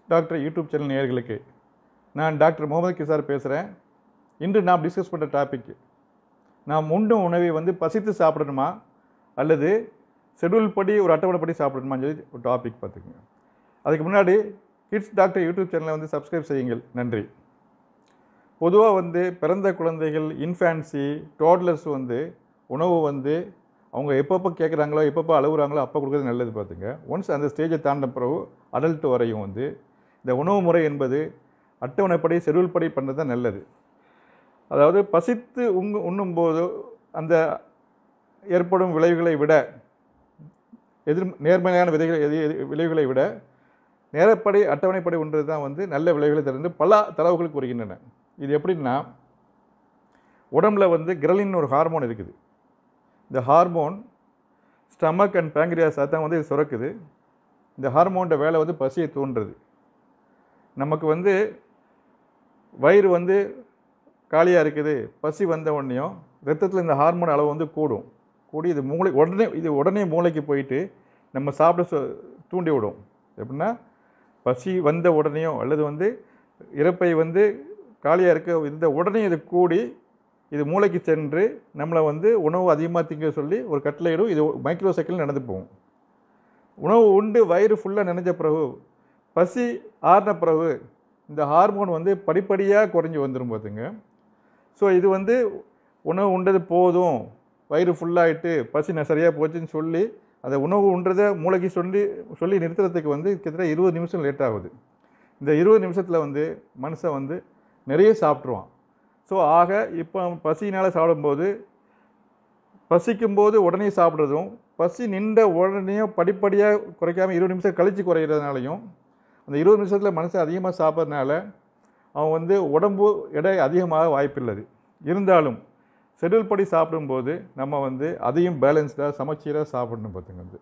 doctor YouTube channel நேயர்களுக்கு நான் doctor Mohammed கிசார் பேசுகிறேன் இன்று நாம் டிஸ்கஸ் பண்ணுற டாபிக் நாம் உண்ணும் உணவை வந்து பசித்து சாப்பிடணுமா அல்லது ஷெட்யூல் படி ஒரு அட்டவணைப்படி சாப்பிடணுமான்னு சொல்லி ஒரு டாபிக் பார்த்துக்குங்க அதுக்கு முன்னாடி கிட்ஸ் டாக்டர் யூடியூப் சேனலை வந்து சப்ஸ்கிரைப் செய்யுங்கள் நன்றி பொதுவாக வந்து பிறந்த குழந்தைகள் இன்ஃபேன்சி டோட்லர்ஸ் வந்து உணவு வந்து அவங்க எப்பப்போ கேட்குறாங்களோ எப்பப்போ அழுகுறாங்களோ அப்போ கொடுக்குறது நல்லது பார்த்துங்க ஒன்ஸ் அந்த ஸ்டேஜை தாண்டின பிறகு அடல்ட் வரையும் வந்து இந்த உணவு முறை என்பது அட்டவணைப்படி ஷெட்யூல் படி பண்ணுறது தான் நல்லது அதாவது பசித்து உங்க உண்ணும்போது அந்த ஏற்படும் விளைவுகளை விட எதிர் நேர்மையான விதைகள் எது எது- விளைவுகளை விட நேரப்படி அட்டவணைப்படி உண்றது தான் வந்து நல்ல விளைவுகளை தருந்து பல தரவுகள் கூறுகின்றன இது எப்படின்னா உடம்புல வந்து கிரலின் ஒரு ஹார்மோன் இருக்குது இந்த ஹார்மோன் ஸ்டமக் அண்ட் பேங்க்ரியாஸ் தான் வந்து இது சுரக்குது இந்த ஹார்மோனோட வேலை வந்து பசியை தூண்டுறது நமக்கு வந்து வயிறு வந்து காலியாக இருக்குது பசி வந்த உடனேயும் ரத்தத்தில் இந்த ஹார்மோன் அளவு வந்து கூடும் கூடி இது மூளை உடனே இது உடனே மூளைக்கு போயிட்டு நம்ம சாப்பிட சொ- தூண்டி விடும் எப்படின்னா பசி வந்த உடனேயும் அல்லது வந்து இறப்பை வந்து காலியாக இருக்க இந்த உடனே இது கூடி இது மூளைக்கு சென்று நம்மளை வந்து உணவு அதிகமாக திங்க சொல்லி ஒரு கட்டளையிடும் இது மைக்ரோ செகண்ட் நடந்து போகும் உணவு உண்டு வயிறு ஃபுல்லாக நினைஞ்ச பிறகு பசி ஆறின பிறகு இந்த ஹார்மோன் வந்து படிப்படியாக குறைஞ்சி வந்துடும் பார்த்துங்க ஸோ இது வந்து உணவு உண்டது போதும் வயிறு ஃபுல்லாகிட்டு பசி நான் சரியாக போச்சுன்னு சொல்லி அந்த உணவு உண்றதை மூளைக்கு சொல்லி சொல்லி நிறுத்துறதுக்கு வந்து கிட்டத்தட்ட இருபது நிமிஷம் லேட் ஆகுது இந்த இருபது நிமிஷத்தில் வந்து மனுஷன் வந்து நிறைய சாப்பிட்ருவான் ஸோ ஆக இப்போ பசியினால் சாப்பிடும்போது பசிக்கும்போது உடனே சாப்பிட்றதும் பசி நின்ற உடனேயும் படிப்படியாக குறைக்காம இருபது நிமிஷம் கழித்து குறையிறதுனாலையும் அந்த இருபது நிமிஷத்தில் மனுஷன் அதிகமாக சாப்பிட்றதுனால அவன் வந்து உடம்பு எடை அதிகமாக வாய்ப்பில்லது இருந்தாலும் ஷெட்யூல் படி சாப்பிடும்போது நம்ம வந்து அதையும் பேலன்ஸ்டாக சமச்சீராக சாப்பிடணும் பார்த்துங்க வந்து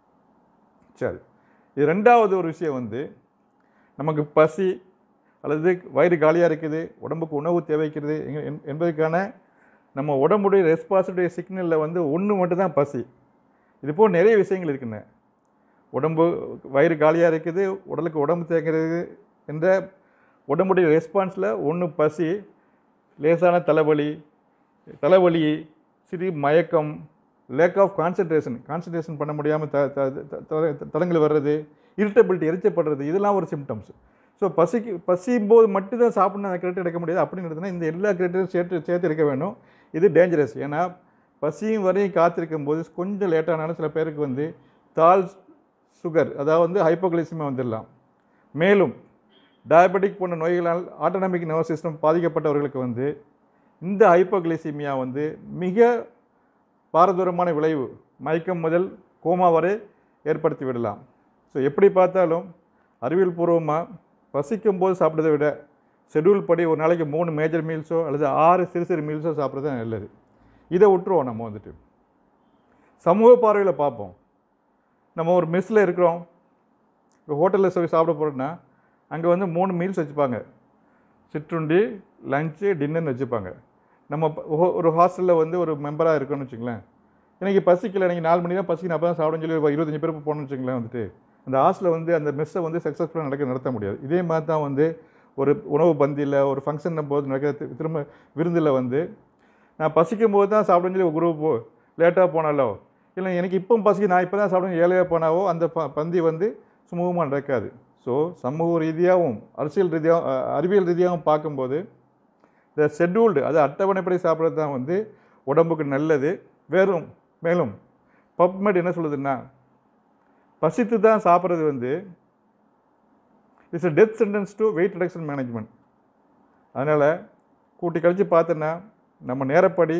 சரி இது ரெண்டாவது ஒரு விஷயம் வந்து நமக்கு பசி அல்லது வயிறு காலியாக இருக்குது உடம்புக்கு உணவு தேவைக்கிறது எங்க- என்- என்பதற்கான நம்ம உடம்புடைய ரெஸ்பான்சிபிலிட்டி சிக்னலில் வந்து ஒன்று மட்டும்தான் பசி இது போல் நிறைய விஷயங்கள் இருக்குண்ணே உடம்பு வயிறு காலியாக இருக்குது உடலுக்கு உடம்பு தேங்கிறது என்ற உடம்புடைய ரெஸ்பான்ஸில் ஒன்று பசி லேசான தலைவலி தலைவலி சிறு மயக்கம் லேக் ஆஃப் கான்சன்ட்ரேஷன் கான்சன்ட்ரேஷன் பண்ண முடியாமல் த த த- த- தடங்கள் வர்றது இரிட்டபிலிட்டி எரிச்சப்படுறது இதெல்லாம் ஒரு சிம்டம்ஸ் ஸோ பசிக்கு பசியும் போது மட்டும்தான் சாப்பிடணும் அந்த கிரெடிட் எடுக்க முடியாது அப்படின்னு இருந்ததுன்னா இந்த எல்லா கிரெடிட்டும் சேர்த்து சேர்த்து இருக்க வேணும் இது டேஞ்சரஸ் ஏன்னா பசியும் வரையும் காத்திருக்கும் போது கொஞ்சம் லேட்டானாலும் சில பேருக்கு வந்து தால் சுகர் அதாவது வந்து ஹைப்போகிளைசிமா வந்துடலாம் மேலும் டயபெட்டிக் போன்ற நோய்களால் ஆட்டோனமிக் நர்வஸ் சிஸ்டம் பாதிக்கப்பட்டவர்களுக்கு வந்து இந்த ஹைப்போகிளைசிமியா வந்து மிக பாரதூரமான விளைவு மயக்கம் முதல் கோமா வரை ஏற்படுத்தி விடலாம் ஸோ எப்படி பார்த்தாலும் அறிவியல் பூர்வமாக பசிக்கும் போது சாப்பிட்றதை விட ஷெட்யூல் படி ஒரு நாளைக்கு மூணு மேஜர் மீல்ஸோ அல்லது ஆறு சிறு சிறு மீல்ஸோ சாப்பிட்றது தான் நல்லது இதை விட்டுருவோம் நம்ம வந்துட்டு சமூக பார்வையில் பார்ப்போம் நம்ம ஒரு மெஸ்ஸில் இருக்கிறோம் இப்போ ஹோட்டலில் போய் சாப்பிட போகிறோன்னா அங்கே வந்து மூணு மீல்ஸ் வச்சுப்பாங்க சிற்றுண்டி லஞ்சு டின்னர்னு வச்சுப்பாங்க நம்ம ப- ஹோ- ஒரு ஹாஸ்டலில் வந்து ஒரு மெம்பராக இருக்கோம்னு வச்சுங்களேன் எனக்கு பசிக்கல எனக்கு நாலு மணி தான் பசிக்கு அப்போ தான் சாப்பிடணும்னு சொல்லி ஒரு இருபத்தஞ்சு பேர் போகணும்னு வச்சுங்களேன் வந்துட்டு அந்த ஹாஸ்டலில் வந்து அந்த மெஸ்ஸை வந்து சக்ஸஸ்ஃபுல்லாக நடக்க நடத்த முடியாது இதே மாதிரி தான் வந்து ஒரு உணவு பந்தியில் ஒரு ஃபங்க்ஷன் போது நடக்கிற தி- திரும்ப விருந்தில் வந்து நான் பசிக்கும் போது தான் சாப்பிடணும்னு சொல்லி ஒரு குரூப் லேட்டாக போனாலோ இல்லை எனக்கு இப்போ பசிக்கு நான் இப்போ தான் சாப்பிடணும் ஏழையாக போனாவோ அந்த ப பந்தி வந்து சுமூகமாக நடக்காது ஸோ சமூக ரீதியாகவும் அரசியல் ரீதியாகவும் அஹ், அறிவியல் ரீதியாகவும் பார்க்கும்போது இந்த ஷெட்யூல்டு அது அட்டவணைப்படி சாப்பிட்றது தான் வந்து உடம்புக்கு நல்லது வேறும் மேலும் பப்மெட் என்ன சொல்லுதுன்னா பசித்து தான் சாப்பிட்றது வந்து it's a death sentence to weight reduction management அதனால் கூட்டி கழித்து பார்த்தோன்னா நம்ம நேரப்படி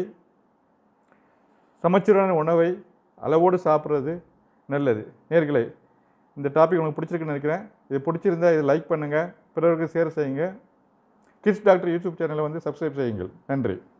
சமச்சீரான உணவை அளவோடு சாப்பிட்றது நல்லது நேர்களே இந்த டாபிக் உங்களுக்கு பிடிச்சிருக்குன்னு நினைக்கிறேன் இது பிடிச்சிருந்தா இதை லைக் பண்ணுங்கள் பிறருக்கு ஷேர் செய்யுங்க கிட்ஸ் டாக்டர் யூடியூப் சேனலை வந்து சப்ஸ்கிரைப் செய்யுங்கள் நன்றி